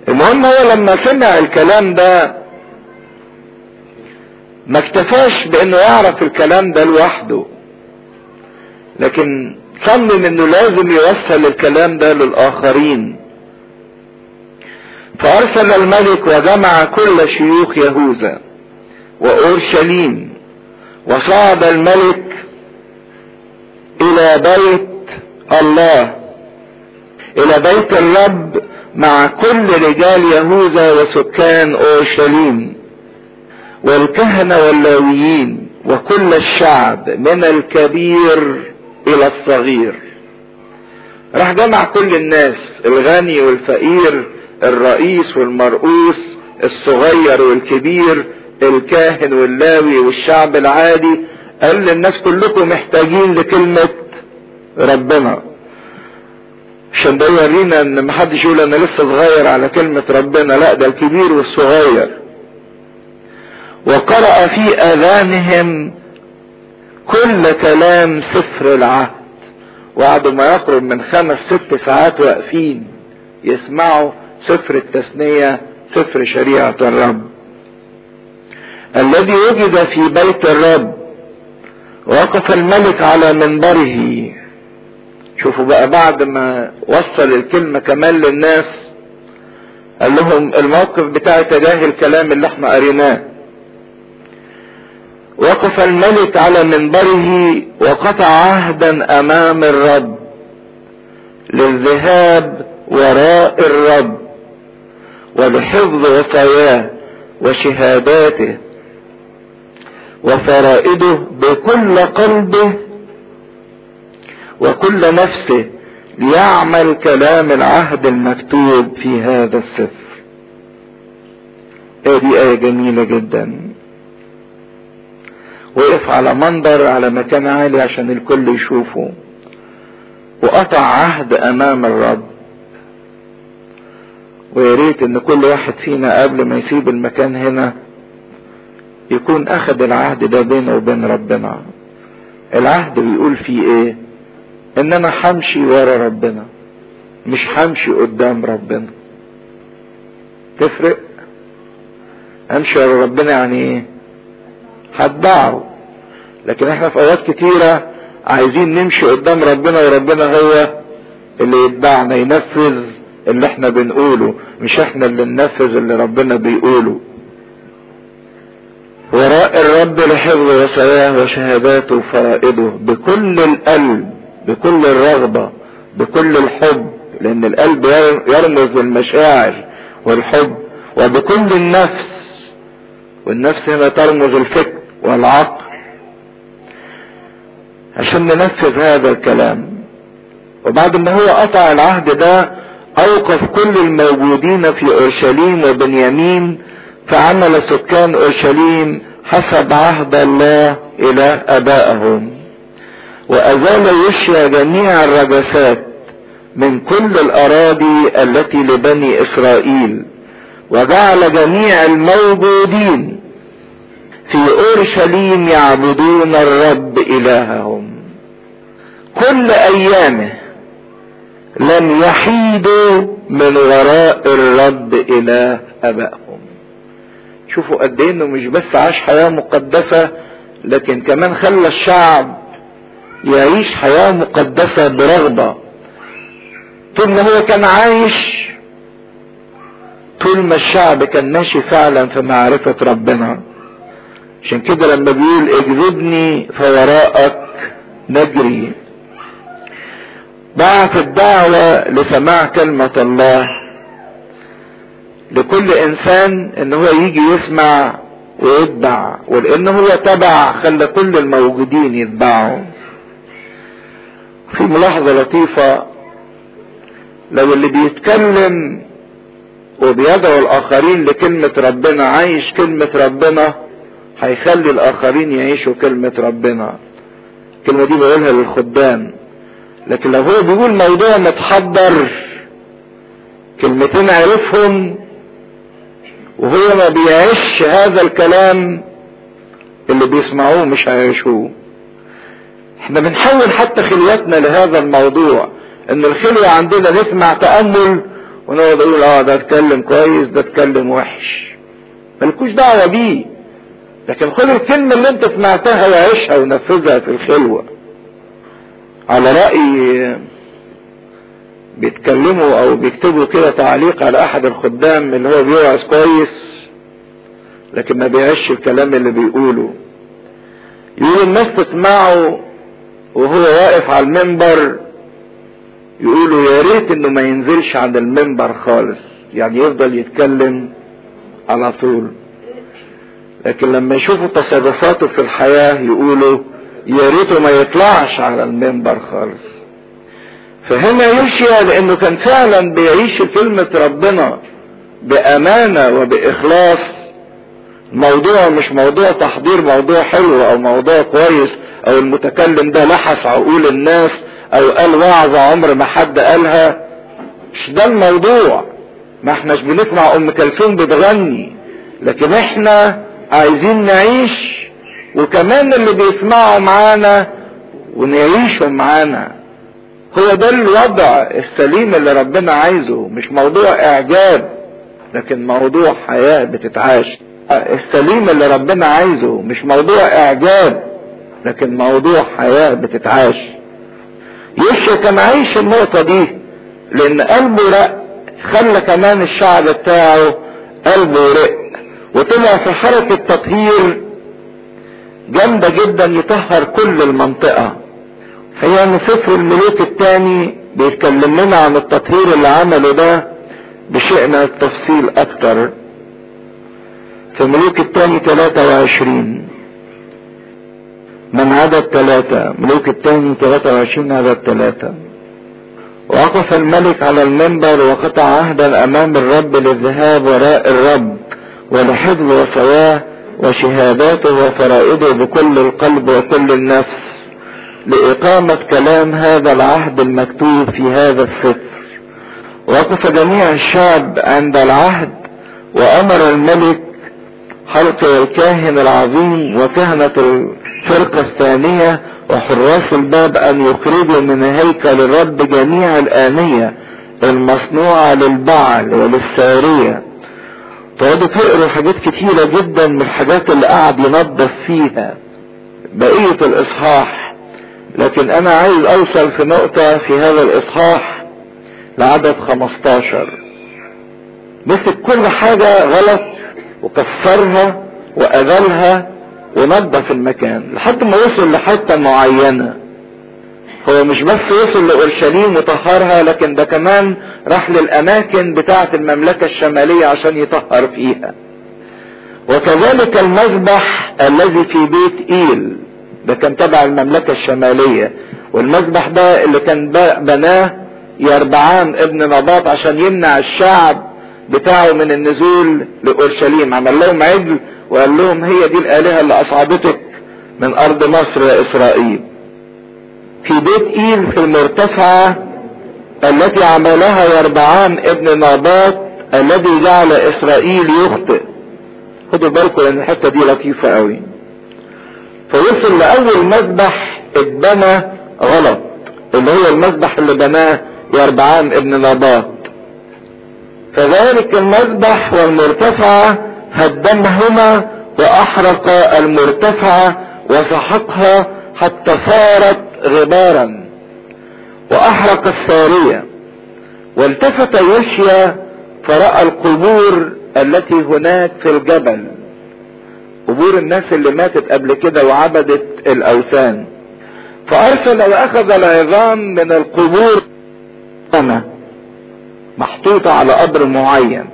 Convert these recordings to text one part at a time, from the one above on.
المهم هو لما سمع الكلام ده ما اكتفاش بانه يعرف الكلام ده لوحده لكن صمم انه لازم يوصل الكلام ده للاخرين فارسل الملك وجمع كل شيوخ يهوذا واورشليم وصعد الملك الى بيت الله الى بيت الرب مع كل رجال يهوذا وسكان اورشليم والكهنة واللاويين وكل الشعب من الكبير الى الصغير راح جمع كل الناس الغني والفقير الرئيس والمرؤوس الصغير والكبير الكاهن واللاوي والشعب العادي قال للناس كلكم محتاجين لكلمة ربنا عشان ده يورينا ان محدش يقول انا لسه صغير على كلمة ربنا لا ده الكبير والصغير وقرأ في اذانهم كل كلام سفر العهد وقعدوا ما يقرب من خمس ست ساعات واقفين يسمعوا سفر التثنية سفر شريعة الرب الذي وجد في بيت الرب وقف الملك على منبره شوفوا بقى بعد ما وصل الكلمة كمان للناس قال لهم الموقف بتاع تجاه الكلام اللي احنا قريناه وقف الملك على منبره وقطع عهدا امام الرب للذهاب وراء الرب ولحفظ وصاياه وشهاداته وفرائده بكل قلبه وكل نفسه ليعمل كلام العهد المكتوب في هذا السفر هذه آية جميلة جدا وقف على منبر على مكان عالي عشان الكل يشوفه وقطع عهد امام الرب ويا ريت ان كل واحد فينا قبل ما يسيب المكان هنا يكون اخذ العهد ده بينه وبين ربنا العهد بيقول فيه ايه ان انا همشي ورا ربنا مش همشي قدام ربنا تفرق امشي ورا ربنا يعني ايه هتبعه لكن احنا في اوقات كتيرة عايزين نمشي قدام ربنا وربنا هو اللي يتبعنا ينفذ اللي احنا بنقوله مش احنا اللي ننفذ اللي ربنا بيقوله وراء الرب لحفظ وصاياه وشهاداته وفرائده بكل القلب بكل الرغبة بكل الحب لان القلب يرمز للمشاعر والحب وبكل النفس والنفس هنا ترمز الفكر والعقل عشان ننفذ هذا الكلام وبعد ما هو قطع العهد ده اوقف كل الموجودين في اورشليم وبنيامين فعمل سكان اورشليم حسب عهد الله الى ابائهم وازال يشيا جميع الرجسات من كل الاراضي التي لبني اسرائيل وجعل جميع الموجودين في اورشليم يعبدون الرب الههم كل ايامه لم يحيدوا من وراء الرب اله ابائهم شوفوا قد ايه انه مش بس عاش حياه مقدسه لكن كمان خلى الشعب يعيش حياه مقدسه برغبه طول ما هو كان عايش طول ما الشعب كان ماشي فعلا في معرفه ربنا عشان كده لما بيقول اجذبني فوراءك نجري بعث الدعوة لسماع كلمة الله لكل انسان ان هو يجي يسمع ويتبع ولان هو تبع خلى كل الموجودين يتبعوا في ملاحظة لطيفة لو اللي بيتكلم وبيدعو الاخرين لكلمة ربنا عايش كلمة ربنا هيخلي الاخرين يعيشوا كلمة ربنا الكلمة دي بقولها للخدام لكن لو هو بيقول موضوع متحضر كلمتين عرفهم وهو ما بيعيش هذا الكلام اللي بيسمعوه مش هيعيشوه احنا بنحول حتى خلوتنا لهذا الموضوع ان الخلوة عندنا نسمع تأمل ونقعد نقول اه ده اتكلم كويس ده اتكلم وحش ملكوش دعوة بيه لكن خد الكلمة اللي انت سمعتها وعيشها ونفذها في الخلوة على رأي بيتكلموا او بيكتبوا كده تعليق على احد الخدام اللي هو بيوعظ كويس لكن ما بيعيش الكلام اللي بيقوله يقول الناس تسمعه وهو واقف على المنبر يقولوا يا ريت انه ما ينزلش عن المنبر خالص يعني يفضل يتكلم على طول لكن لما يشوفوا تصرفاته في الحياة يقولوا يا ريته ما يطلعش على المنبر خالص فهنا يشيا لانه كان فعلا بيعيش كلمة ربنا بامانة وباخلاص موضوع مش موضوع تحضير موضوع حلو او موضوع كويس او المتكلم ده لحس عقول الناس او قال وعظة عمر ما حد قالها مش ده الموضوع ما احناش بنسمع ام كلثوم بتغني لكن احنا عايزين نعيش وكمان اللي بيسمعوا معانا ونعيشوا معانا هو ده الوضع السليم اللي ربنا عايزه مش موضوع اعجاب لكن موضوع حياة بتتعاش السليم اللي ربنا عايزه مش موضوع اعجاب لكن موضوع حياة بتتعاش يشيا كان عايش النقطة دي لان قلبه رق خلى كمان الشعب بتاعه قلبه رق وطلع في حركة تطهير جامدة جدا يطهر كل المنطقة فيعني سفر الملوك الثاني بيتكلم لنا عن التطهير اللي عمله ده بشيء من التفصيل اكتر في ملوك الثاني 23 من عدد ثلاثة ملوك الثاني 23 عدد ثلاثة وقف الملك على المنبر وقطع عهدا امام الرب للذهاب وراء الرب ولحفظ وصواه وشهاداته وفرائده بكل القلب وكل النفس لإقامة كلام هذا العهد المكتوب في هذا السفر وقف جميع الشعب عند العهد وأمر الملك حلق الكاهن العظيم وكهنة الفرقة الثانية وحراس الباب أن يخرجوا من هيكل الرب جميع الآنية المصنوعة للبعل وللسارية تقعدوا تقروا حاجات كتيرة جدا من الحاجات اللي قعد ينظف فيها بقية الإصحاح لكن أنا عايز أوصل في نقطة في هذا الإصحاح لعدد 15 مسك كل حاجة غلط وكسرها وأذلها ونظف المكان لحد ما وصل لحتة معينة هو مش بس وصل لأورشليم وطهرها لكن ده كمان راح للأماكن بتاعة المملكة الشمالية عشان يطهر فيها وكذلك المذبح الذي في بيت إيل ده كان تبع المملكة الشمالية والمذبح ده اللي كان بناه يربعان ابن نباط عشان يمنع الشعب بتاعه من النزول لأورشليم عمل لهم عجل وقال لهم هي دي الآلهة اللي أصعدتك من أرض مصر يا إسرائيل في بيت إيل في المرتفعة التي عملها يربعام ابن نابات الذي جعل إسرائيل يخطئ خدوا بالكم لأن الحتة دي لطيفة قوي فوصل لأول مذبح اتبنى غلط اللي هو المذبح اللي بناه يربعام ابن نابات فذلك المذبح والمرتفعة هدمهما وأحرق المرتفعة وسحقها حتى صارت غبارا واحرق السارية والتفت يشيا فرأى القبور التي هناك في الجبل قبور الناس اللي ماتت قبل كده وعبدت الاوثان فارسل واخذ العظام من القبور سنة محطوطة على قبر معين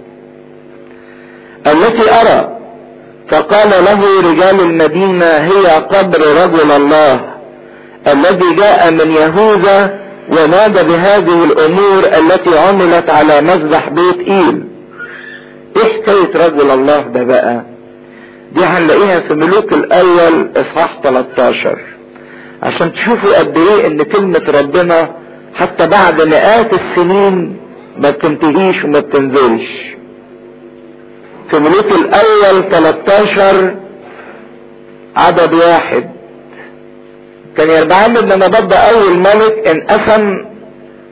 التي ارى فقال له رجال المدينة هي قبر رجل الله الذي جاء من يهوذا ونادى بهذه الامور التي عملت على مذبح بيت ايل ايه حكاية رجل الله ده بقى دي هنلاقيها في ملوك الاول اصحاح 13 عشان تشوفوا قد ايه ان كلمة ربنا حتى بعد مئات السنين ما بتنتهيش وما بتنزلش في ملوك الاول 13 عدد واحد كان يربعام بن نبات ده اول ملك انقسم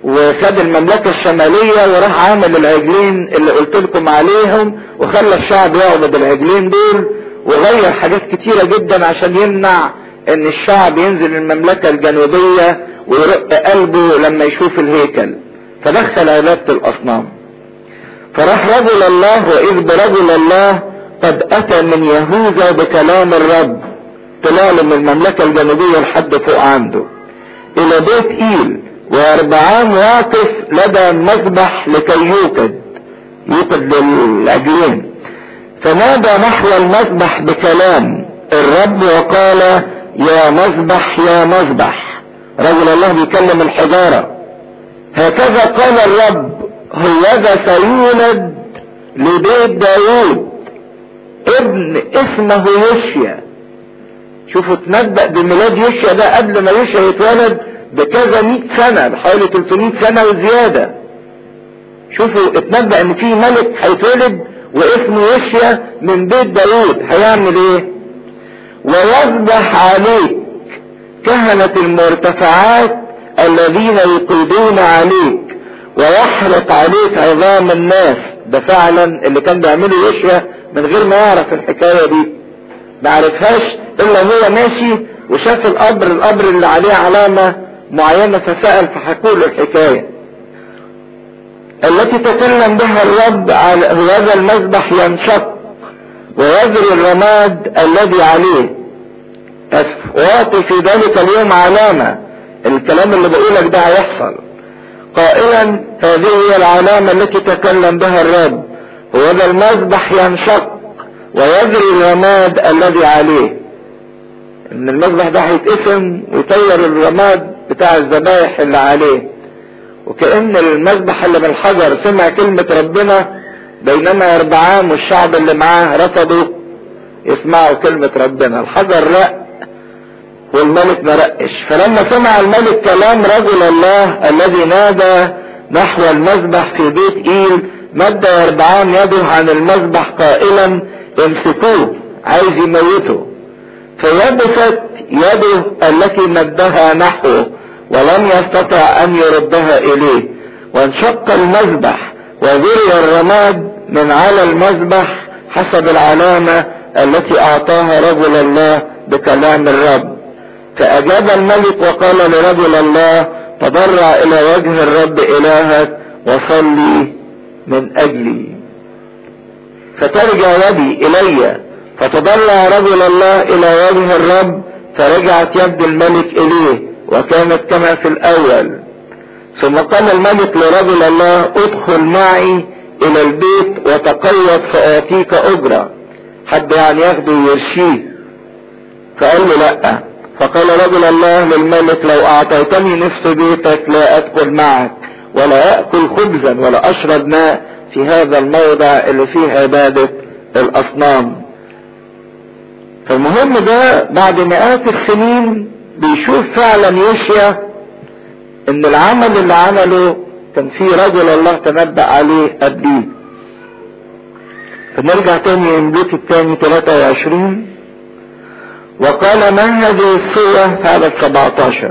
وخد المملكة الشمالية وراح عامل العجلين اللي قلت لكم عليهم وخلى الشعب يعبد العجلين دول وغير حاجات كتيرة جدا عشان يمنع ان الشعب ينزل المملكة الجنوبية ويرق قلبه لما يشوف الهيكل فدخل عبادة الاصنام فراح رجل الله واذ برجل الله قد اتى من يهوذا بكلام الرب طلع له من المملكة الجنوبية لحد فوق عنده الى بيت ايل واربعان واقف لدى المذبح لكي يوقد يوقد للعجلين فنادى نحو المذبح بكلام الرب وقال يا مذبح يا مذبح رجل الله بيكلم الحجارة هكذا قال الرب هوذا سيولد لبيت داود ابن اسمه يشيا شوفوا تنبأ بميلاد يشيا ده قبل ما يشيا يتولد بكذا مئة سنة بحوالي 300 سنة وزيادة شوفوا اتنبأ ان في ملك هيتولد واسمه يشيا من بيت داود هيعمل ايه ويذبح عليك كهنة المرتفعات الذين يقيدون عليك ويحرق عليك عظام الناس ده فعلا اللي كان بيعمله يشيا من غير ما يعرف الحكاية دي ما عرفهاش الا هو ماشي وشاف القبر القبر اللي عليه علامة معينة فسأل فحكوا له الحكاية التي تكلم بها الرب على هذا المذبح ينشق ويجري الرماد الذي عليه اسف واعطي في ذلك اليوم علامة الكلام اللي بقولك ده هيحصل قائلا هذه هي العلامة التي تكلم بها الرب وهذا المذبح ينشق ويجري الرماد الذي عليه ان المذبح ده هيتقسم ويطير الرماد بتاع الذبايح اللي عليه وكأن المذبح اللي من الحجر سمع كلمة ربنا بينما يربعان والشعب اللي معاه رفضوا يسمعوا كلمة ربنا الحجر رق والملك ما رقش فلما سمع الملك كلام رجل الله الذي نادى نحو المذبح في بيت ايل مد يربعان يده عن المذبح قائلا امسكوه عايز يموته فيبست يده التي مدها نحوه ولم يستطع ان يردها اليه وانشق المذبح وذري الرماد من على المذبح حسب العلامة التي اعطاها رجل الله بكلام الرب فاجاب الملك وقال لرجل الله تضرع الى وجه الرب الهك وصلي من اجلي فترجع يدي الي فتضرع رجل الله الى وجه الرب فرجعت يد الملك اليه وكانت كما في الاول ثم قال الملك لرجل الله ادخل معي الى البيت وتقيد فاعطيك اجرة حد يعني ياخده ويرشيه فقال له لا فقال رجل الله للملك لو اعطيتني نصف بيتك لا ادخل معك ولا اكل خبزا ولا اشرب ماء في هذا الموضع اللي فيه عبادة الاصنام فالمهم ده بعد مئات السنين بيشوف فعلا يشيا ان العمل اللي عمله كان في رجل الله تنبأ عليه قبليه فنرجع تاني يملك التاني 23 وقال ما هذه الصورة في عدد 17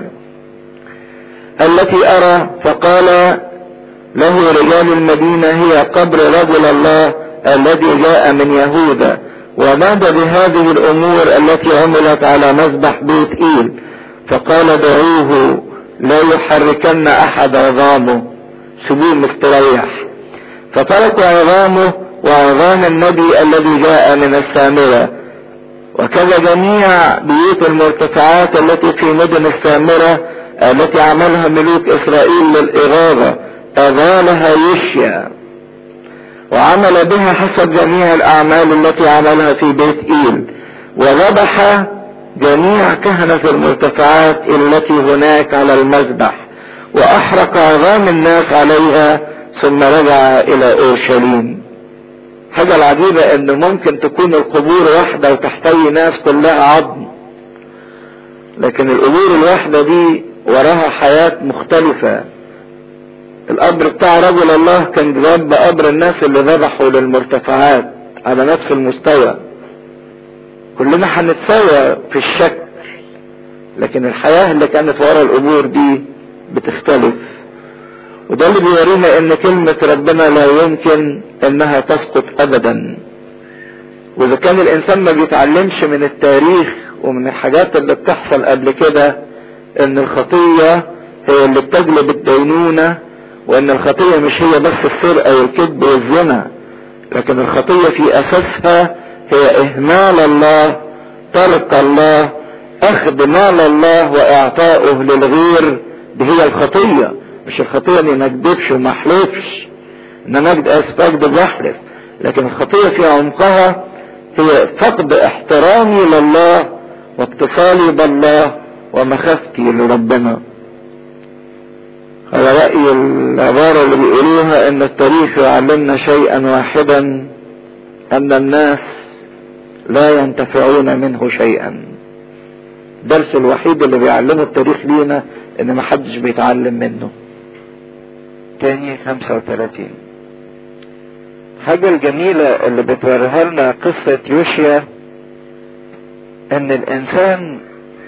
التي ارى فقال له رجال المدينة هي قبر رجل الله الذي جاء من يهوذا ونادى بهذه الامور التي عملت على مذبح بيت ايل فقال دعوه لا يحركن احد عظامه سيبوه مستريح فتركوا عظامه وعظام النبي الذي جاء من السامرة وكذا جميع بيوت المرتفعات التي في مدن السامرة التي عملها ملوك اسرائيل للاغاظة اغالها يشيا وعمل بها حسب جميع الاعمال التي عملها في بيت ايل وذبح جميع كهنة المرتفعات التي هناك على المذبح واحرق عظام الناس عليها ثم رجع الى اورشليم حاجة العجيبة ان ممكن تكون القبور واحدة وتحتوي ناس كلها عظم لكن القبور الواحدة دي وراها حياة مختلفة القبر بتاع رجل الله كان جنب قبر الناس اللي ذبحوا للمرتفعات على نفس المستوى كلنا هنتساوى في الشكل لكن الحياة اللي كانت ورا القبور دي بتختلف وده اللي بيورينا ان كلمة ربنا لا يمكن انها تسقط ابدا واذا كان الانسان ما بيتعلمش من التاريخ ومن الحاجات اللي بتحصل قبل كده ان الخطية هي اللي بتجلب الدينونة وان الخطية مش هي بس السرقة والكذب والزنا لكن الخطية في اساسها هي اهمال الله ترك الله اخذ مال الله واعطائه للغير دي هي الخطية مش الخطية اني ما اكذبش وما احلفش ان انا اكذب واحلف لكن الخطية في عمقها هي فقد احترامي لله واتصالي بالله ومخافتي لربنا على رأي العبارة اللي بيقولوها ان التاريخ يعلمنا شيئا واحدا ان الناس لا ينتفعون منه شيئا الدرس الوحيد اللي بيعلمه التاريخ لينا ان محدش بيتعلم منه تاني 35 الحاجة الجميلة اللي بتوريها لنا قصة يوشيا ان الانسان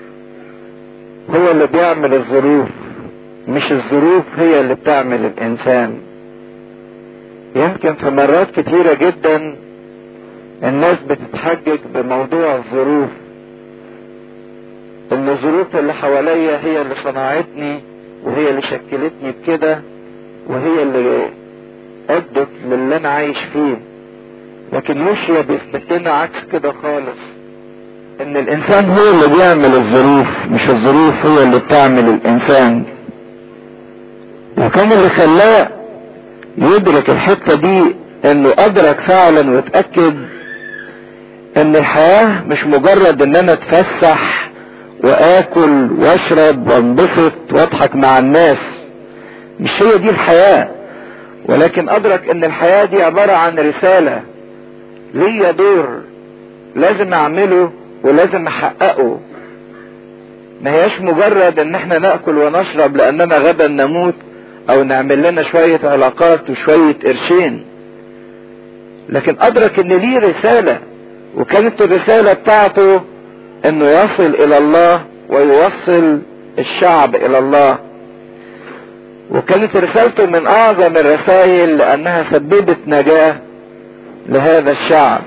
هو اللي بيعمل الظروف مش الظروف هي اللي بتعمل الانسان يمكن في مرات كتيرة جدا الناس بتتحجج بموضوع الظروف ان الظروف اللي حواليا هي اللي صنعتني وهي اللي شكلتني بكده وهي اللي ادت للي انا عايش فيه لكن يوشيا بيثبت لنا عكس كده خالص ان الانسان هو اللي بيعمل الظروف مش الظروف هي اللي بتعمل الانسان وكان اللي خلاه يدرك الحتة دي انه ادرك فعلا واتأكد ان الحياة مش مجرد ان انا اتفسح واكل واشرب وانبسط واضحك مع الناس مش هي دي الحياة ولكن ادرك ان الحياة دي عبارة عن رسالة ليا دور لازم اعمله ولازم احققه ما هياش مجرد ان احنا ناكل ونشرب لاننا غدا نموت او نعمل لنا شوية علاقات وشوية قرشين لكن ادرك ان ليه رسالة وكانت الرسالة بتاعته انه يصل الى الله ويوصل الشعب الى الله وكانت رسالته من اعظم الرسائل لانها سببت نجاة لهذا الشعب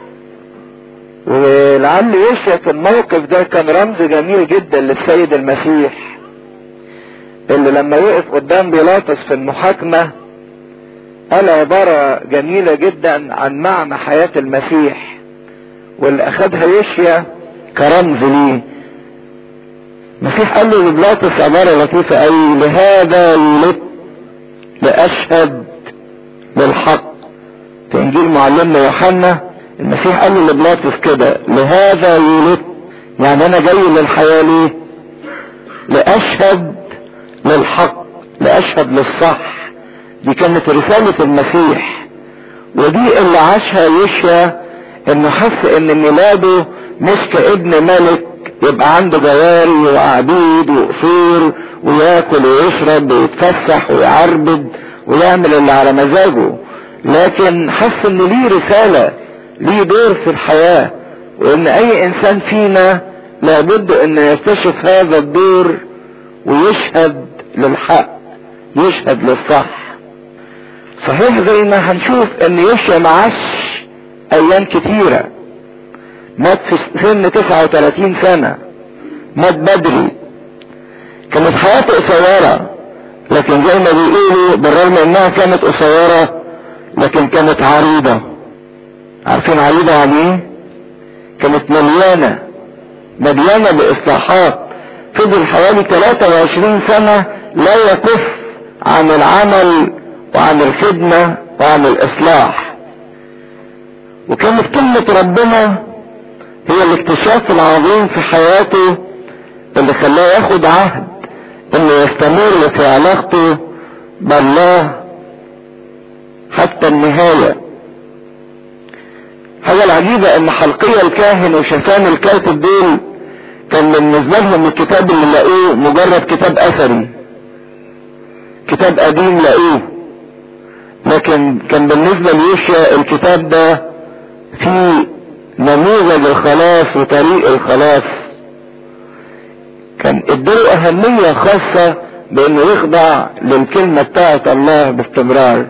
ولعل يشرك الموقف ده كان رمز جميل جدا للسيد المسيح اللي لما وقف قدام بيلاطس في المحاكمة قال عبارة جميلة جدا عن معنى حياة المسيح واللي اخدها يشيا كرمز ليه المسيح قال له لبلاطس عبارة لطيفة قوي لهذا ولدت لأشهد للحق في انجيل معلمنا يوحنا المسيح قال له لبلاطس كده لهذا ولدت يعني انا جاي للحياة ليه لأشهد للحق لأشهد للصح دي كانت رسالة المسيح ودي اللي عاشها يشيا انه حس ان ميلاده مش كابن ملك يبقى عنده جواري وعبيد وقصور وياكل ويشرب ويتفسح ويعربد ويعمل اللي على مزاجه لكن حس ان ليه رسالة ليه دور في الحياة وان اي انسان فينا لابد ان يكتشف هذا الدور ويشهد للحق يشهد للصح صحيح زي ما هنشوف ان يشيا معاش ايام كتيرة مات في سن 39 سنة مات بدري كانت حياته قصيرة لكن زي ما بيقولوا بالرغم انها كانت قصيرة لكن كانت عريضة عارفين عريضة يعني ايه كانت مليانة مليانة باصلاحات فضل حوالي 23 سنة لا يكف عن العمل وعن الخدمة وعن الاصلاح وكانت كلمة ربنا هي الاكتشاف العظيم في حياته اللي خلاه ياخد عهد انه يستمر في علاقته بالله حتى النهاية حاجة العجيبة ان حلقية الكاهن وشفان الكاتب دول كان بالنسبة لهم الكتاب اللي لقوه مجرد كتاب اثري كتاب قديم لقوه لكن كان بالنسبة ليوشيا الكتاب ده فيه نموذج الخلاص وطريق الخلاص كان اداله اهمية خاصة بانه يخضع للكلمة بتاعت الله باستمرار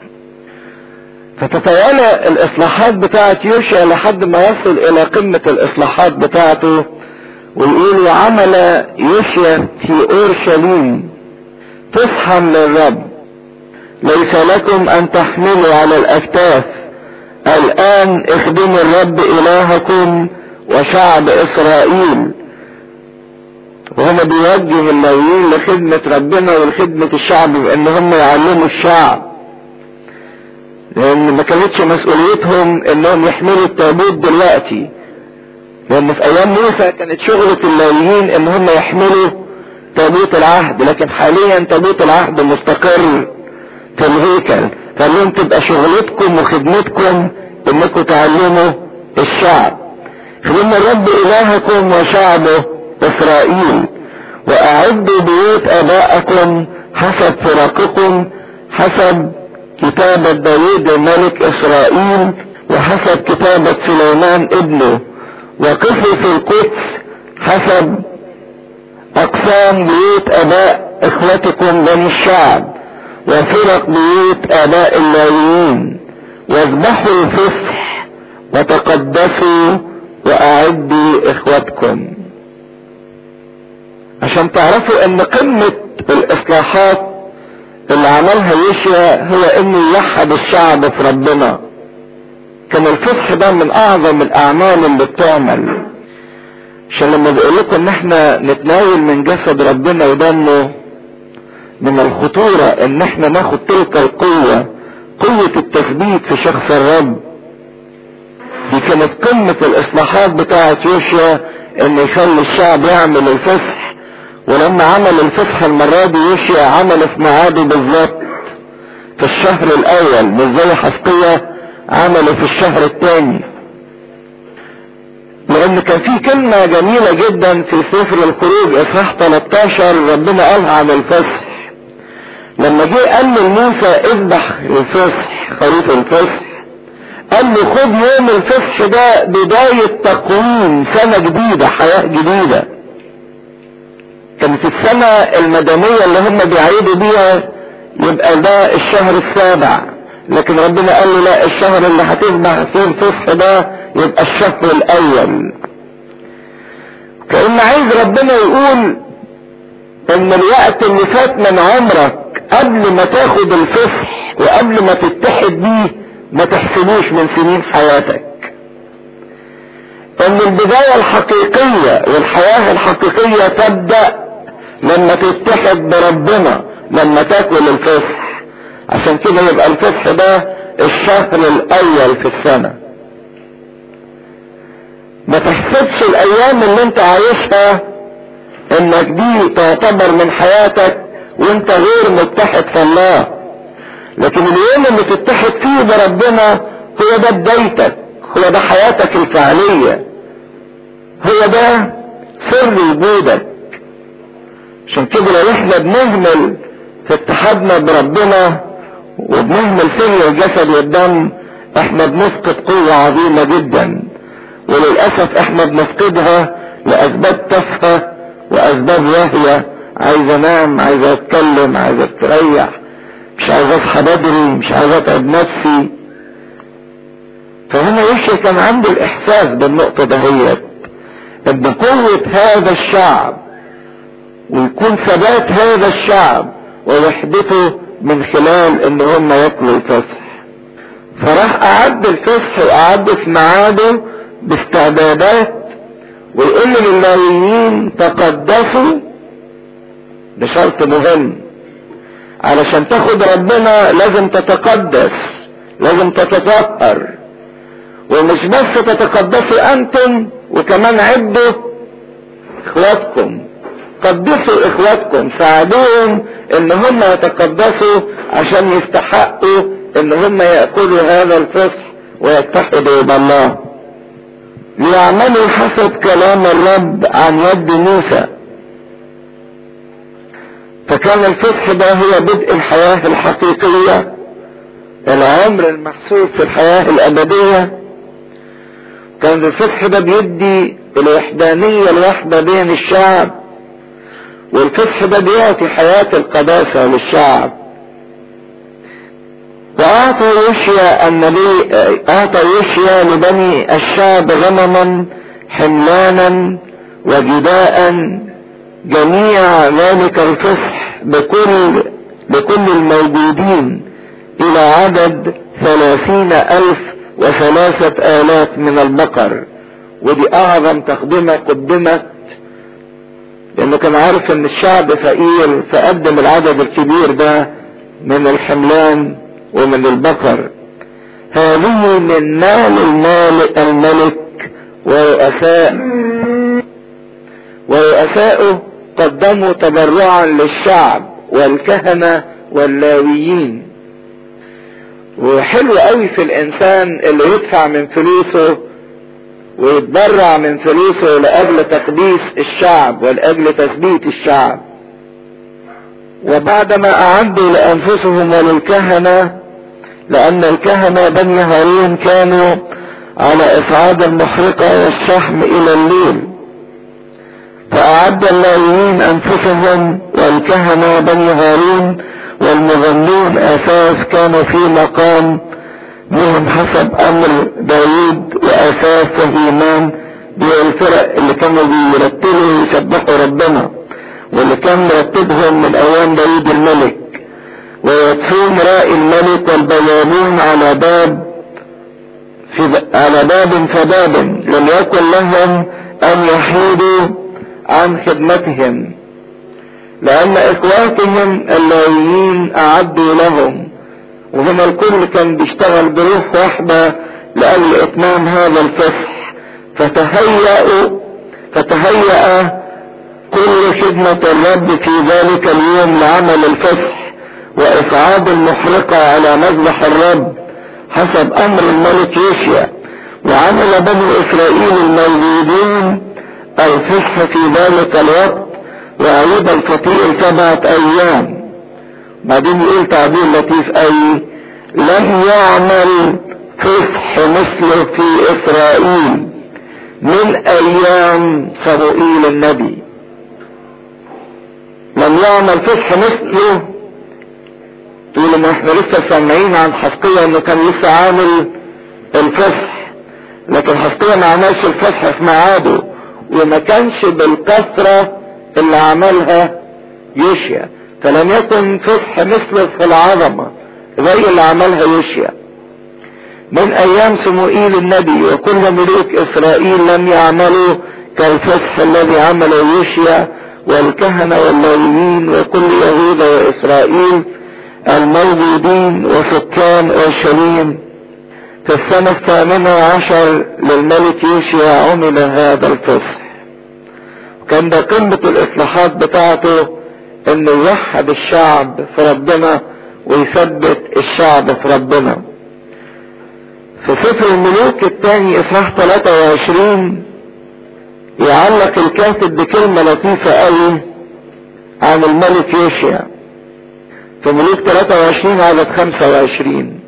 فتتوالى الاصلاحات بتاعت يوشع لحد ما يصل الى قمة الاصلاحات بتاعته ويقول وعمل يوشع في اورشليم فصحا للرب ليس لكم ان تحملوا على الاكتاف الان اخدموا الرب الهكم وشعب اسرائيل وهما بيوجه اللاويين لخدمة ربنا ولخدمة الشعب بان هم يعلموا الشعب لان ما كانتش مسؤوليتهم انهم يحملوا التابوت دلوقتي لان في ايام موسى كانت شغلة اللاويين ان هم يحملوا تابوت العهد لكن حاليا تابوت العهد مستقر في الهيكل فقال لهم تبقى شغلتكم وخدمتكم انكم تعلموا الشعب خدموا الرب الهكم وشعبه اسرائيل واعدوا بيوت ابائكم حسب فرقكم حسب كتابة داوود ملك اسرائيل وحسب كتابة سليمان ابنه وقفوا في القدس حسب اقسام بيوت اباء اخوتكم بني الشعب وفرق بيوت اباء اللاويين واذبحوا الفصح وتقدسوا واعدوا اخوتكم عشان تعرفوا ان قمة الاصلاحات اللي عملها يشيا هو انه يوحد الشعب في ربنا كان الفصح ده من اعظم الاعمال اللي بتعمل عشان لما بقول لكم ان احنا نتناول من جسد ربنا ودمه من الخطورة ان احنا ناخد تلك القوة قوة التثبيت في شخص الرب دي كانت قمة الاصلاحات بتاعة يوشيا ان يخلي الشعب يعمل الفصح ولما عمل الفصح المرة دي يوشيا عمل في ميعاده بالظبط في الشهر الاول مش زي حسقية عمله في الشهر الثاني لان كان في كلمة جميلة جدا في سفر الخروج اصحاح 13 ربنا قالها عن الفصح لما جه قال لموسى اذبح الفصح خروف الفصح قال له خد يوم الفصح ده بداية تقويم سنة جديدة حياة جديدة كانت السنة المدنية اللي هم بيعيدوا بيها يبقى ده الشهر السابع لكن ربنا قال له لا الشهر اللي هتذبح فيه الفصح ده يبقى الشهر الاول كأن عايز ربنا يقول ان الوقت اللي فات من عمرك قبل ما تاخد الفصح وقبل ما تتحد بيه ما تحسبوش من سنين حياتك ان البداية الحقيقية والحياة الحقيقية تبدأ لما تتحد بربنا لما تاكل الفصح عشان كده يبقى الفصح ده الشهر الاول في السنة ما تحسبش الايام اللي انت عايشها انك دي تعتبر من حياتك وانت غير متحد في الله لكن اليوم اللي تتحد فيه بربنا هو ده بدايتك هو ده حياتك الفعلية هو ده سر وجودك عشان كده لو احنا بنهمل في اتحادنا بربنا وبنهمل سر الجسد والدم احنا بنفقد قوة عظيمة جدا وللأسف احنا بنفقدها لأسباب تافهة وأسباب واهية عايز انام عايز اتكلم عايز استريح مش عايز اصحى بدري مش عايز اتعب نفسي فهنا يشي كان عنده الاحساس بالنقطة دهيت ان قوة هذا الشعب ويكون ثبات هذا الشعب ووحدته من خلال ان هم ياكلوا الفصح فراح اعد الفصح واعد في ميعاده باستعدادات ويقول للاويين تقدسوا ده شرط مهم علشان تاخد ربنا لازم تتقدس لازم تتطهر ومش بس تتقدسوا انتم وكمان عدوا اخواتكم قدسوا اخواتكم ساعدوهم ان هم يتقدسوا عشان يستحقوا ان هم يأكلوا هذا الفصح ويتحدوا بالله ليعملوا حسب كلام الرب عن يد موسى فكان الفصح ده هو بدء الحياة الحقيقية العمر المحسوب في الحياة الأبدية كان الفصح ده بيدي الوحدانية الواحدة بين الشعب والفصح ده بيعطي حياة القداسة للشعب وأعطى يوشيا النبي أعطى يوشيا لبني الشعب غنما حملانا وجداء جميع ذلك الفصح بكل بكل الموجودين إلى عدد ثلاثين ألف وثلاثة آلاف من البقر ودي أعظم تقدمة قدمت لأنه كان عارف إن الشعب فقير فقدم العدد الكبير ده من الحملان ومن البقر هذه من مال المال الملك ورؤساء ورؤساؤه قدموا تبرعا للشعب والكهنة واللاويين وحلو قوي في الانسان اللي يدفع من فلوسه ويتبرع من فلوسه لاجل تقديس الشعب ولاجل تثبيت الشعب وبعدما اعدوا لانفسهم وللكهنة لان الكهنة بني هارون كانوا على اصعاد المحرقة والشحم الى الليل فاعد اللاويين انفسهم والكهنة بني هارون والمغنون اساس كانوا في مقام بهم حسب امر داوود واساس وهيمان دي الفرق اللي كانوا بيرتبوا يسبحوا ربنا واللي كان مرتبهم من ايام داوود الملك ويدفون رائي الملك والبيانون على باب في على باب فباب لم يكن لهم ان يحيدوا عن خدمتهم لان اخواتهم اللاويين اعدوا لهم وهنا الكل كان بيشتغل بروح واحدة لاجل اتمام هذا الفصح فتهيأوا فتهيأ كل خدمة الرب في ذلك اليوم لعمل الفصح وإصعاد المحرقة على مذبح الرب حسب أمر الملك يوشيا وعمل بني إسرائيل الموجودين الفصح في ذلك الوقت وعيد الفطير سبعة أيام بعدين يقول تعبير لطيف أي لم يعمل فصح مثله في إسرائيل من أيام صموئيل النبي لم يعمل فصح مثله تقول ان احنا لسه سامعين عن حسقية انه كان لسه عامل الفصح لكن حسقية ما عملش الفصح في ميعاده وما كانش بالكثرة اللي عملها يوشيا فلم يكن فصح مثله في العظمة زي اللي عملها يوشيا من ايام سموئيل النبي وكل ملوك اسرائيل لم يعملوا كالفصح الذي عمله يوشيا والكهنة واللاويين وكل يهوذا واسرائيل الموجودين وسكان اورشليم في السنة الثامنة عشر للملك يوشيا عمل هذا الفصح كان ده قمة الاصلاحات بتاعته انه يوحد الشعب في ربنا ويثبت الشعب في ربنا في سفر الملوك الثاني اصحاح 23 يعلق الكاتب بكلمة لطيفة قوي عن الملك يوشيا في ملوك 23 عدد 25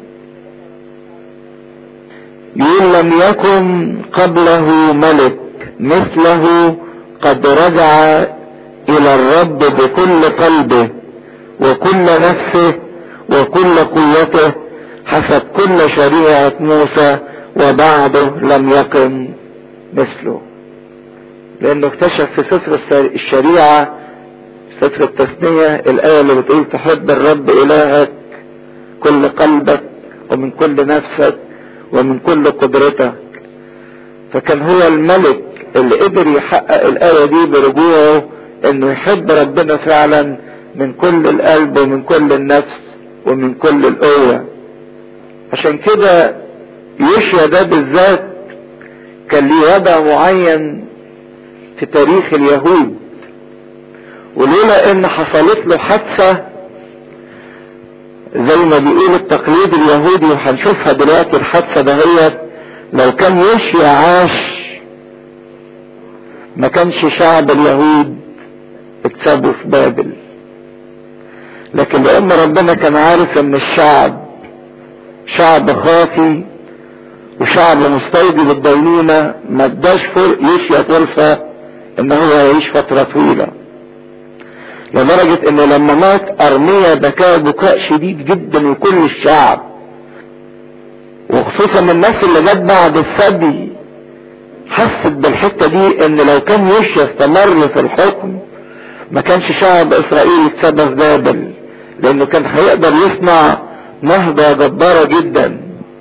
يقول لم يكن قبله ملك مثله قد رجع الى الرب بكل قلبه وكل نفسه وكل قوته حسب كل شريعة موسى وبعده لم يقم مثله لانه اكتشف في سفر الشريعة سفر التثنية الآية اللي بتقول تحب الرب إلهك كل قلبك ومن كل نفسك ومن كل قدرتك فكان هو الملك اللي قدر يحقق الآية دي برجوعه انه يحب ربنا فعلا من كل القلب ومن كل النفس ومن كل القوة عشان كده يوشيا ده بالذات كان ليه وضع معين في تاريخ اليهود ولولا ان حصلت له حادثة زي ما بيقول التقليد اليهودي وهنشوفها دلوقتي الحادثة دهيت لو كان يشيا عاش ما كانش شعب اليهود اكسبوا في بابل لكن لان ربنا كان عارف ان الشعب شعب خاطي وشعب مستوجب الدينونة ما اداش يشيا فرصة ان هو يعيش فترة طويلة لدرجة ان لما مات ارميا بكى بكاء شديد جدا وكل الشعب وخصوصا الناس اللي جت بعد الثدي حست بالحتة دي ان لو كان يوشيا استمر في الحكم ما كانش شعب اسرائيل اتسبى في بابل لانه كان هيقدر يصنع نهضة جبارة جدا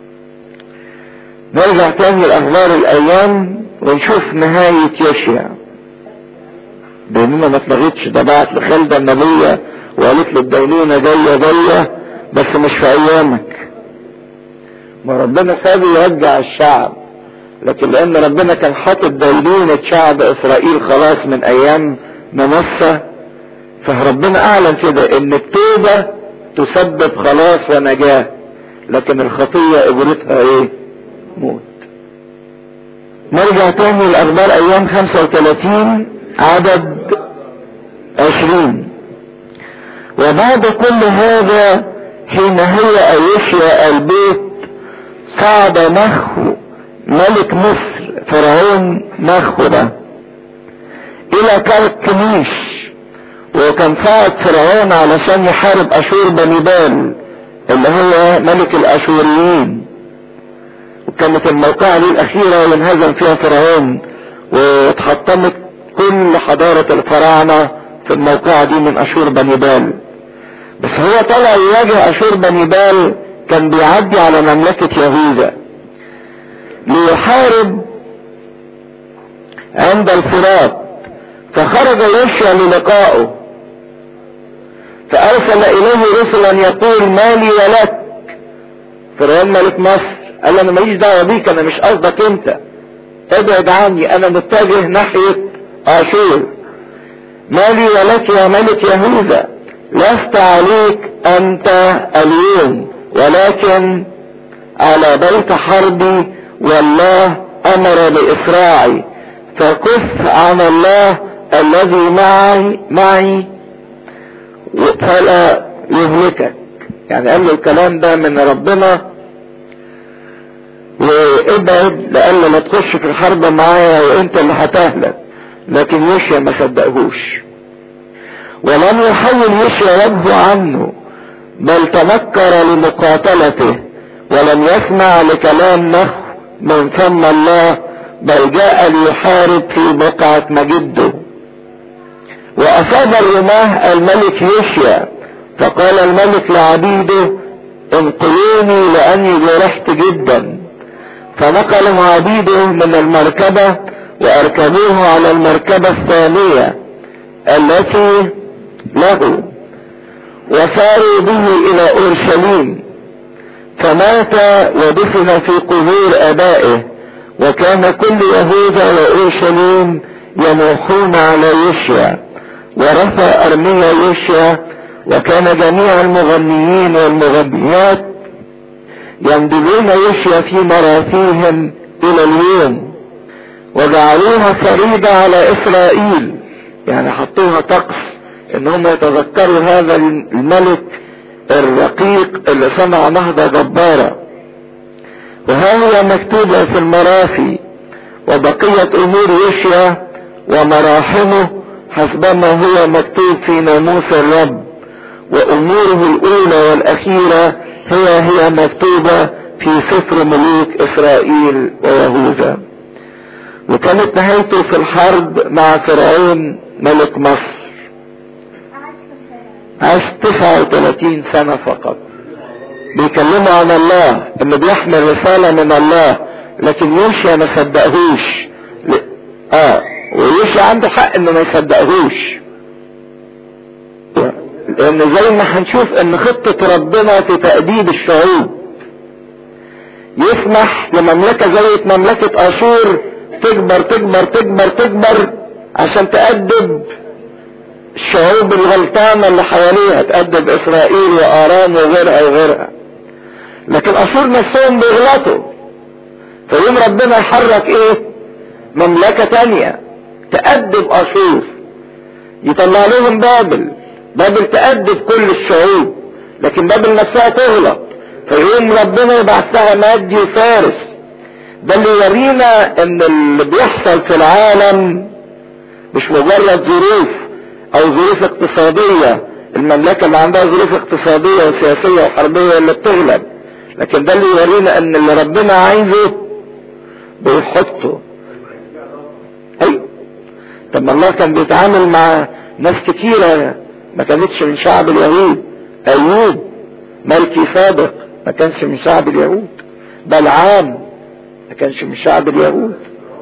نرجع تاني لاخبار الايام ونشوف نهاية يوشيا دينونة ما اتلغتش ده بعت لخالدة النبية وقالت له الدينونة جاية جاية بس مش في ايامك ما ربنا سابه يرجع الشعب لكن لان ربنا كان حاطط دينونة شعب اسرائيل خلاص من ايام منصة فربنا اعلن كده ان التوبة تسبب خلاص ونجاة لكن الخطية اجرتها ايه موت نرجع تاني لاخبار ايام 35 عدد 20 وبعد كل هذا حين هي ايشيا البيت صعد نخو ملك مصر فرعون نخو ده الى كركميش وكان صعد فرعون علشان يحارب اشور بني بال اللي هو ملك الاشوريين وكانت الموقعة دي الاخيرة اللي انهزم فيها فرعون واتحطمت كل حضارة الفراعنة في الموقعة دي من اشور بني بال بس هو طلع يواجه اشور بني بال كان بيعدي على مملكة يهوذا ليحارب عند الفرات فخرج يشيا للقائه فارسل اليه رسلا يقول مالي ولك فرعون ملك مصر قال انا ماليش دعوه بيك انا مش قصدك انت ابعد عني انا متجه ناحيه اشور مالي ولك يا ملك يهوذا لست عليك انت اليوم ولكن على بيت حربي والله امر باسراعي فكف عن الله الذي معي معي فلا يهلكك يعني قال له الكلام ده من ربنا وابعد لألا ما تخش في الحرب معايا وانت اللي هتهلك لكن يشيا ما صدقهوش ولم يحول يشيا وجهه عنه بل تنكر لمقاتلته ولم يسمع لكلام نخ من ثم الله بل جاء ليحارب في بقعة مجده وأصاب الرماه الملك يشيا فقال الملك لعبيده انقلوني لأني جرحت جدا فنقلوا عبيده من المركبة وأركبوه على المركبة الثانية التي له وساروا به إلى أورشليم فمات ودفن في قبور آبائه وكان كل يهوذا وأورشليم ينوحون على يشيا ورفع أرميا يشيا وكان جميع المغنيين والمغنيات يندبون يشيا في مراثيهم إلى اليوم وجعلوها فريدة على إسرائيل يعني حطوها طقس ان هم يتذكروا هذا الملك الرقيق اللي صنع نهضة جبارة وهي مكتوبة في المراثي وبقية امور يشيا ومراحمه حسبما هو مكتوب في ناموس الرب واموره الاولى والاخيرة هي هي مكتوبة في سفر ملوك اسرائيل ويهوذا وكانت نهايته في الحرب مع فرعون ملك مصر عاش 39 سنة فقط بيكلموا عن الله انه بيحمل رسالة من الله لكن يوشيا ما صدقهوش ل... اه ويوشيا عنده حق انه ما يصدقهوش لان زي ما هنشوف ان خطة ربنا في تأديب الشعوب يسمح لمملكة زي مملكة اشور تكبر تكبر تكبر تكبر عشان تأدب الشعوب الغلطانة اللي حواليها تأدب اسرائيل وارام وغيرها وغيرها لكن اشور نفسهم بيغلطوا فيوم ربنا يحرك ايه مملكة تانية تأدب اشور يطلع لهم بابل بابل تأدب كل الشعوب لكن بابل نفسها تغلط فيقوم ربنا يبعث لها مادي وفارس ده اللي يورينا ان اللي بيحصل في العالم مش مجرد ظروف او ظروف اقتصادية المملكة اللي عندها ظروف اقتصادية وسياسية وحربية اللي بتغلب لكن ده اللي يورينا ان اللي ربنا عايزه بيحطه ايوه طب ما الله كان بيتعامل مع ناس كتيرة ما كانتش من شعب اليهود ايوب ملكي صادق ما كانش من شعب اليهود بلعام ما كانش من شعب اليهود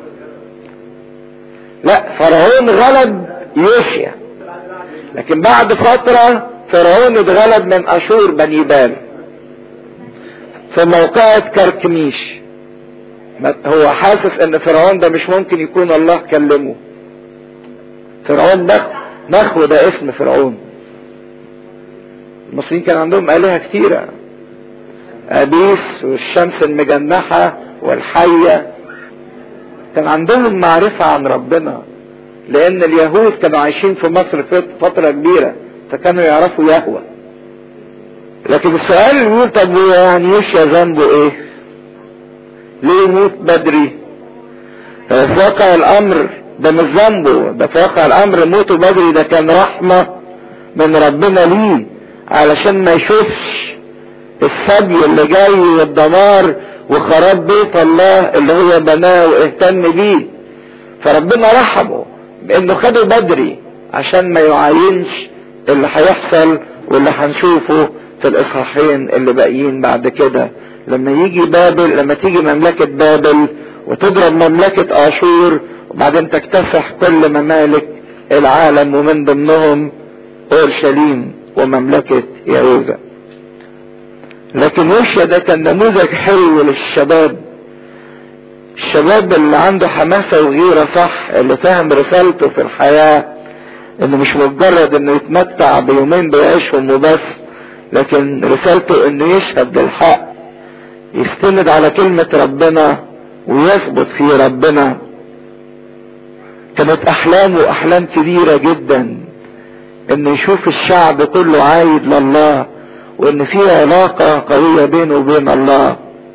لا فرعون غلب يوشيا لكن بعد فترة فرعون اتغلب من اشور بني بال في موقعة كركميش هو حاسس ان فرعون ده مش ممكن يكون الله كلمه فرعون نخو نخو ده اسم فرعون المصريين كان عندهم آلهة كتيرة أبيس والشمس المجنحة والحية كان عندهم معرفة عن ربنا لأن اليهود كانوا عايشين في مصر فترة كبيرة فكانوا يعرفوا يهوى لكن السؤال اللي يقول طب يعني يوشيا ذنبه ايه؟ ليه يموت بدري؟ في واقع الأمر ده مش ذنبه ده في واقع الأمر موته بدري ده كان رحمة من ربنا ليه علشان ما يشوفش السبي اللي جاي والدمار وخراب بيت الله اللي هو بناه واهتم بيه فربنا رحمه بانه خده بدري عشان ما يعاينش اللي هيحصل واللي هنشوفه في الاصحاحين اللي باقيين بعد كده لما يجي بابل لما تيجي مملكة بابل وتضرب مملكة اشور وبعدين تكتسح كل ممالك العالم ومن ضمنهم اورشليم ومملكة يهوذا لكن وشيا ده كان نموذج حلو للشباب الشباب اللي عنده حماسة وغيرة صح اللي فاهم رسالته في الحياة انه مش مجرد انه يتمتع بيومين بيعيشهم وبس لكن رسالته انه يشهد بالحق يستند على كلمة ربنا ويثبت في ربنا كانت احلامه احلام كبيرة جدا انه يشوف الشعب كله عايد لله وان في علاقة قوية بينه وبين الله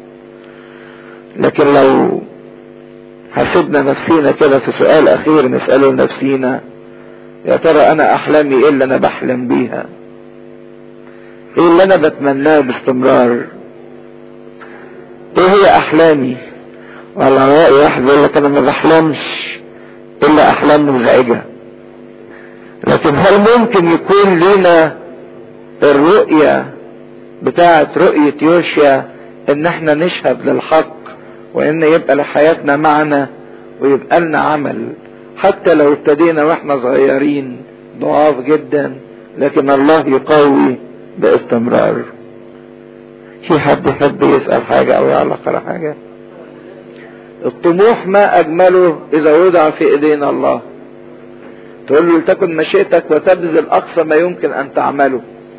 لكن لو حسبنا نفسينا كده في سؤال اخير نسأله لنفسينا يا ترى انا احلامي ايه اللي انا بحلم بيها ايه اللي انا بتمناه باستمرار ايه هي احلامي والله رأي واحد يقول لك انا ما بحلمش الا احلام مزعجة لكن هل ممكن يكون لنا الرؤية بتاعة رؤية يوشيا ان احنا نشهد للحق وان يبقى لحياتنا معنى ويبقى لنا عمل حتى لو ابتدينا واحنا صغيرين ضعاف جدا لكن الله يقوي باستمرار في حد يحب يسأل حاجة او يعلق على حاجة الطموح ما اجمله اذا وضع في ايدينا الله تقول له لتكن مشيئتك وتبذل اقصى ما يمكن ان تعمله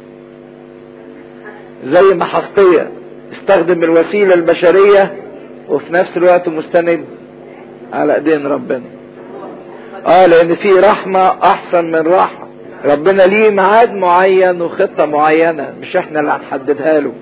زي ما حسقية استخدم الوسيلة البشرية وفي نفس الوقت مستند على ايدين ربنا اه لان في رحمة احسن من راحة ربنا ليه ميعاد معين وخطة معينة مش احنا اللي هنحددها له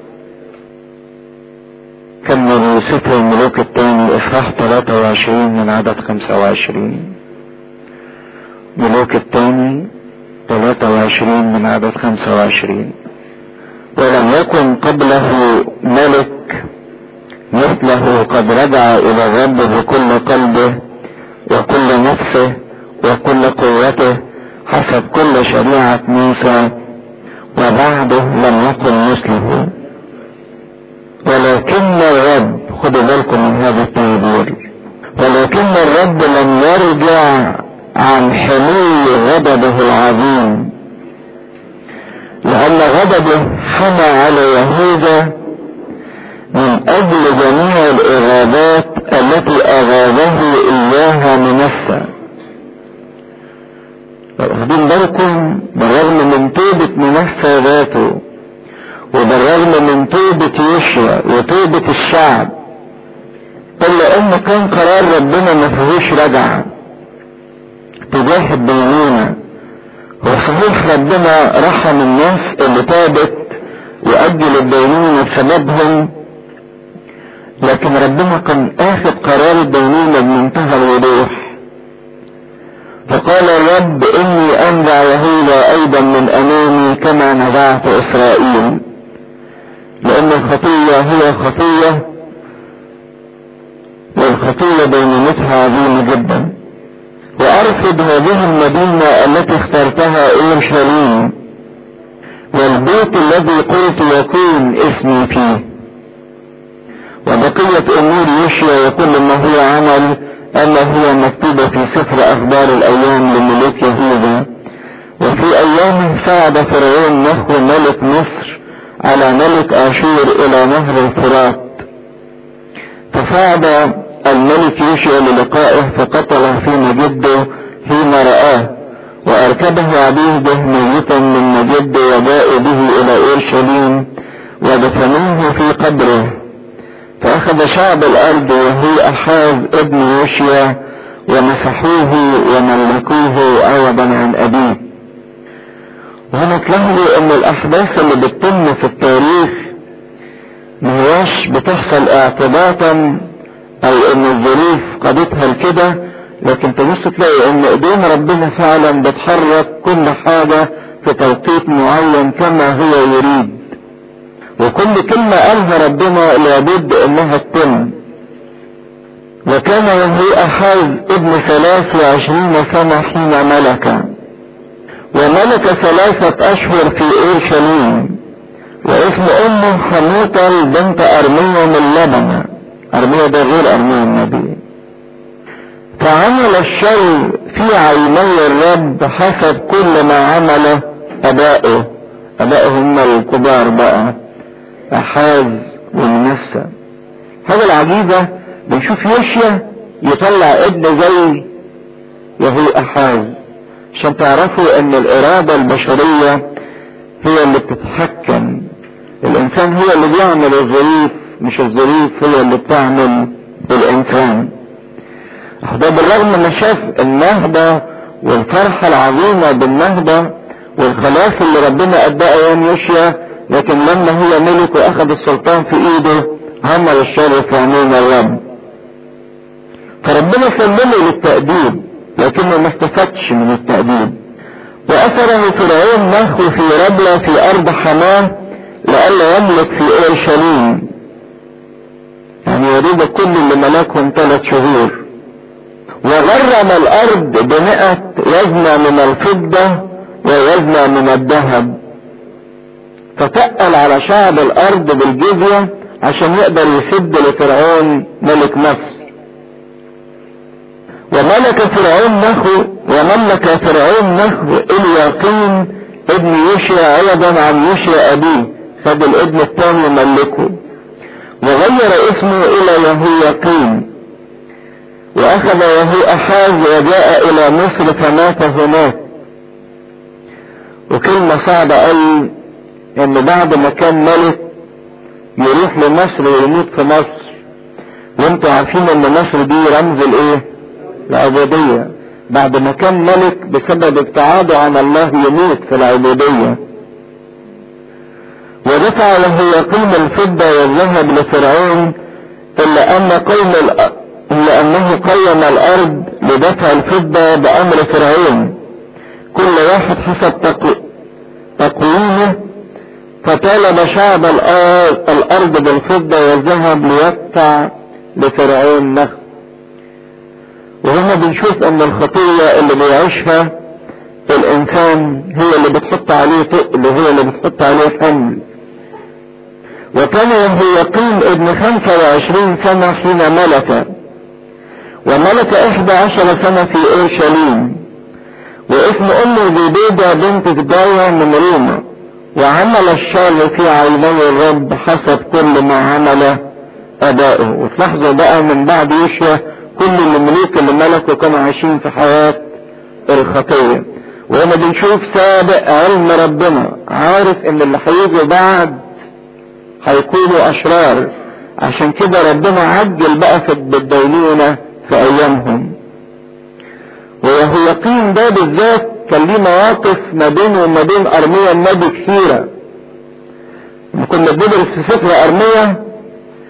كمل سفر الملوك الثاني اصحاح 23 من عدد 25 ملوك الثاني 23 من عدد 25 ولم يكن قبله ملك مثله قد رجع الى الرب بكل قلبه وكل نفسه وكل قوته حسب كل شريعة موسى وبعده لم يكن مثله ولكن الرب خدوا بالكم من هذا التعبير ولكن الرب لم يرجع عن حمي غضبه العظيم لأن غضبه حمى على يهوذا من أجل جميع الإغاظات التي أغاظه إياها منسى واخدين بالكم بالرغم من توبة منسى ذاته وبالرغم من توبة يشيا وتوبة الشعب إلا إن كان قرار ربنا ما فيهوش رجعة تجاه الدينونة وصحيح ربنا رحم الناس اللي تابت وأجل الدينونة بسببهم لكن ربنا كان اخذ قرار الدينونة بمنتهى الوضوح فقال قال الرب اني انزع يهوذا ايضا من امامي كما نزعت اسرائيل لان الخطية هي خطية والخطية بينونتها عظيمة جدا وارفض هذه المدينة التي اخترتها اورشليم والبيت الذي قلت يكون اسمي فيه وبقية امور يشيا وكل ما هو عمل اما هي مكتوبة في سفر اخبار الايام لملوك يهوذا وفي ايامه صعد فرعون نخو ملك مصر على ملك اشور الى نهر الفرات فصعد الملك يشيا للقائه فقتله في مجده حين رآه واركبه عبيده ميتا من مجده وجاءوا به الى اورشليم ودفنوه في قبره فأخذ شعب الأرض وهو أحاز ابن يوشيا ومسحوه وملكوه عوضا عن أبيه وهنا تلاحظوا أن الأحداث اللي بتتم في التاريخ ما هواش بتحصل اعتباطا أو أن الظروف قادتها لكده لكن تبص تلاقي أن إيدين ربنا فعلا بتحرك كل حاجة في توقيت معين كما هو يريد وكل كلمة قالها ربنا لابد انها تتم وكان يهو احاز ابن ثلاث وعشرين سنة حين ملك وملك ثلاثة اشهر في اورشليم واسم امه حموطل بنت ارمية من لبنة ارمية ده غير ارمية النبي فعمل الشر في عيني الرب حسب كل ما عمله ابائه ابائه هم الكبار بقى احاز ومنسى حاجة العجيبة بنشوف يوشيا يطلع ابن زي وهو احاز عشان تعرفوا ان الارادة البشرية هي اللي بتتحكم الانسان هو اللي بيعمل الظروف مش الظروف هي اللي بتعمل الانسان ده بالرغم ما شاف النهضة والفرحة العظيمة بالنهضة والخلاص اللي ربنا اداه ايام يوشيا لكن لما هو ملك واخذ السلطان في ايده عمل الشر في عينين الرب فربنا سلمه للتأديب لكنه ما استفادش من التأديب وأثره فرعون نخو في ربلة في أرض حماه لئلا يملك في أورشليم يعني يريد كل اللي ملكهم ثلاث شهور وغرم الأرض بمئة وزنة من الفضة ووزنة من الذهب فتقل على شعب الارض بالجزية عشان يقدر يسد لفرعون ملك مصر وملك فرعون نخو وملك فرعون نخو اليقين ابن يوشيا عوضا عن يوشيا ابيه خد الابن الثاني ملكه وغير اسمه الى يهويقين واخذ يهو احاز وجاء الى مصر فمات هناك وكلمة صعبة قال ان بعد ما كان ملك يروح لمصر ويموت في مصر وانتوا عارفين ان مصر دي رمز الايه العبودية بعد ما كان ملك بسبب ابتعاده عن الله يموت في العبودية ودفع له يقيم الفضة والذهب لفرعون الا ان قوم الا انه قيم الارض لدفع الفضة بامر فرعون كل واحد حسب تقويمه فطالب شعب الارض بالفضة والذهب ليدفع لفرعون نخل وهنا بنشوف ان الخطية اللي بيعيشها الانسان هي اللي بتحط عليه تقل هي اللي بتحط عليه حمل وكان يهويقين ابن خمسة وعشرين سنة حين ملك وملك احدى عشر سنة في اورشليم واسم امه زبيدة بنت زبايا من روما وعمل الشر في عيني الرب حسب كل ما عمل ابائه وتلاحظوا بقى من بعد يشيا كل الملوك اللي ملكوا كانوا عايشين في حياة الخطية وهنا بنشوف سابق علم ربنا عارف ان اللي هيجوا بعد هيكونوا اشرار عشان كده ربنا عجل بقى في بالدينونة في ايامهم ويهويقين ده بالذات كان ليه مواقف ما بينه وما بين ارميا النبي كثيرة لما كنا بندرس في سفر ارميا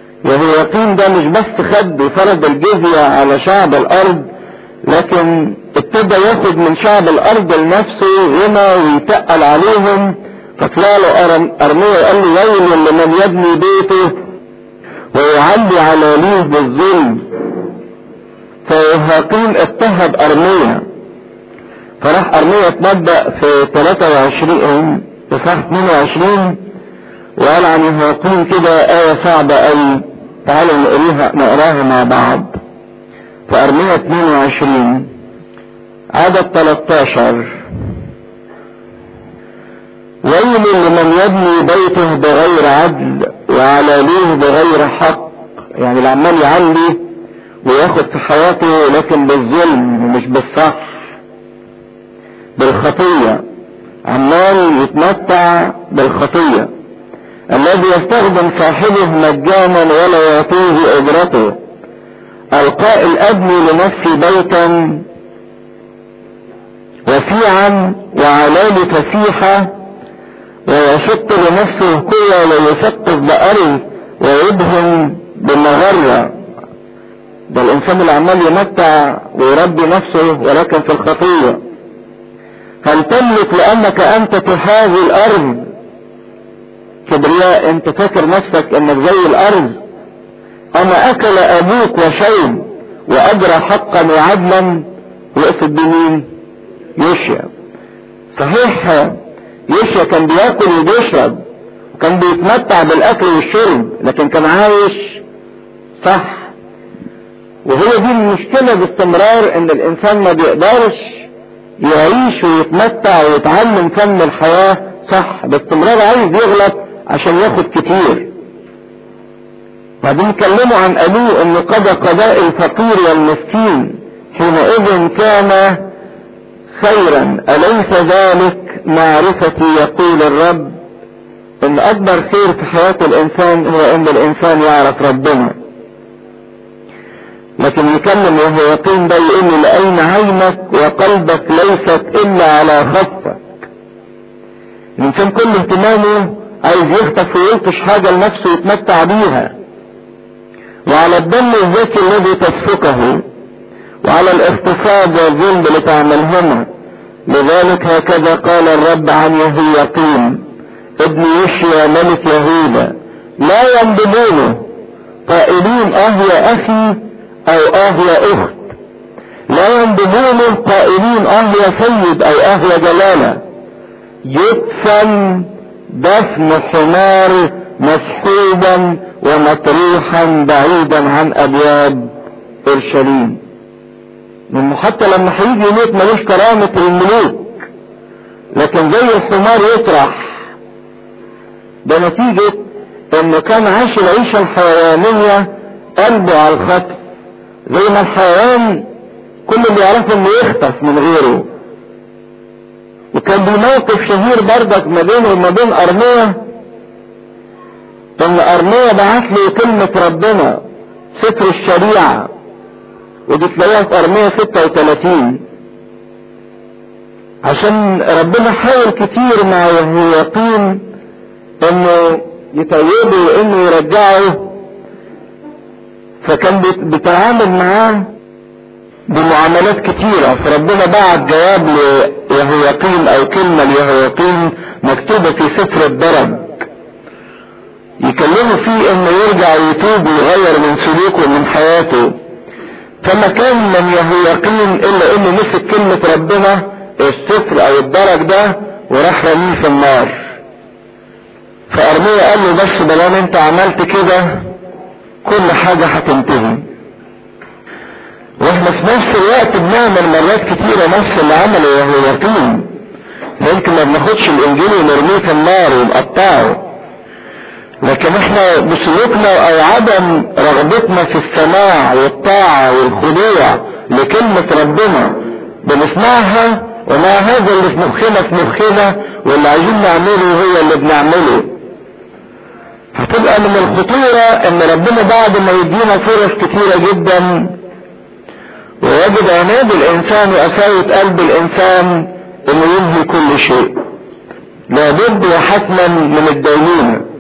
يهويقين ده مش بس خد وفرض الجزية على شعب الارض لكن ابتدى ياخد من شعب الارض لنفسه غنى ويتقل عليهم فطلع له ارميا وقال له ويل لمن يبني بيته ويعلي على ليه بالظلم فيهاقين اضطهد ارميا فراح ارميا اتنبأ في 23 اصحاح 22 وقال عن يهاقين كده آية صعبة أوي تعالوا نقراها نقراها مع بعض في أرمية 22 عدد 13 ويل لمن يبني بيته بغير عدل وعلاليه بغير حق يعني اللي عمال يعلي وياخد في حياته لكن بالظلم ومش بالصح بالخطية عمال يتمتع بالخطية الذي يستخدم صاحبه مجانا ولا يعطيه اجرته القائل ابني لنفسي بيتا وسيعا وعلالي فسيحة ويشق لنفسه قوة ويثقف بأرض ويدهن بمغرة ده الانسان اللي عمال يمتع ويربي نفسه ولكن في الخطية هل تملك لانك انت تحاذي الارض كبرياء انت فاكر نفسك انك زي الارض اما اكل ابوك وشيب واجرى حقا وعدلا وقصد بمين يشيا صحيح يشيا كان بياكل وبيشرب وكان بيتمتع بالاكل والشرب لكن كان عايش صح وهي دي المشكلة باستمرار ان الانسان ما بيقدرش يعيش ويتمتع ويتعلم فن الحياة صح باستمرار عايز يغلط عشان ياخد كتير بعدين كلموا عن ابوه انه قضى قضاء الفقير والمسكين حينئذ كان خيرا اليس ذلك معرفتي يقول الرب ان اكبر خير في حياة الانسان هو ان الانسان يعرف ربنا لكن يكلم وهو يقين ده يقول لأين عينك وقلبك ليست إلا على خطك الإنسان كل اهتمامه عايز يخطف ويلطش حاجة لنفسه يتمتع بيها وعلى الدم الذكي الذي تسفكه وعلى الاغتصاب والظلم اللي تعملهما لذلك هكذا قال الرب عن يهويقين ابن يشيا ملك يهوذا لا ينبذونه قائلين اه يا اخي او اه يا اخت لا ينبذونه قائلين اه يا سيد او اه يا جلالة يدفن دفن حمار مسحوبا ومطروحا بعيدا عن ابواب اورشليم لانه حتى لما هيجي يموت ملوش كرامة الملوك لكن زي الحمار يطرح ده نتيجة انه كان عايش العيشة الحيوانية قلبه على الخطف زي ما الحيوان كل اللي يعرفه انه يخطف من غيره وكان بموقف شهير بردك ما بينه وما بين ارمية ان ارمية بعت له كلمة ربنا سفر الشريعة ودي تلاقيها في ارمية 36 عشان ربنا حاول كتير مع يهويقين انه يتوبه وانه يرجعه فكان بيتعامل معاه بمعاملات كتيرة فربنا بعت جواب ليهويقين او كلمة ليهويقين مكتوبة في سفر الدرج يكلموا فيه انه يرجع ويتوب ويغير من سلوكه ومن حياته فما كان من يهويقين الا انه مسك كلمة ربنا السفر او الدرج ده وراح رميه في النار فارميا قال له بس بلان انت عملت كده كل حاجة هتنتهي واحنا في نفس الوقت بنعمل مرات كتيرة نفس اللي عمله يهويقين يمكن ما بناخدش الانجيل ونرميه في النار ونقطعه لكن احنا بسلوكنا او عدم رغبتنا في السماع والطاعة والخضوع لكلمة ربنا بنسمعها ومع هذا اللي في مخنا في مخنا واللي عايزين نعمله هو اللي بنعمله هتبقى من الخطورة ان ربنا بعد ما يدينا فرص كتيرة جدا ويجد عناد الانسان وقساوة قلب الانسان انه ينهي كل شيء لابد وحتما من الدينونة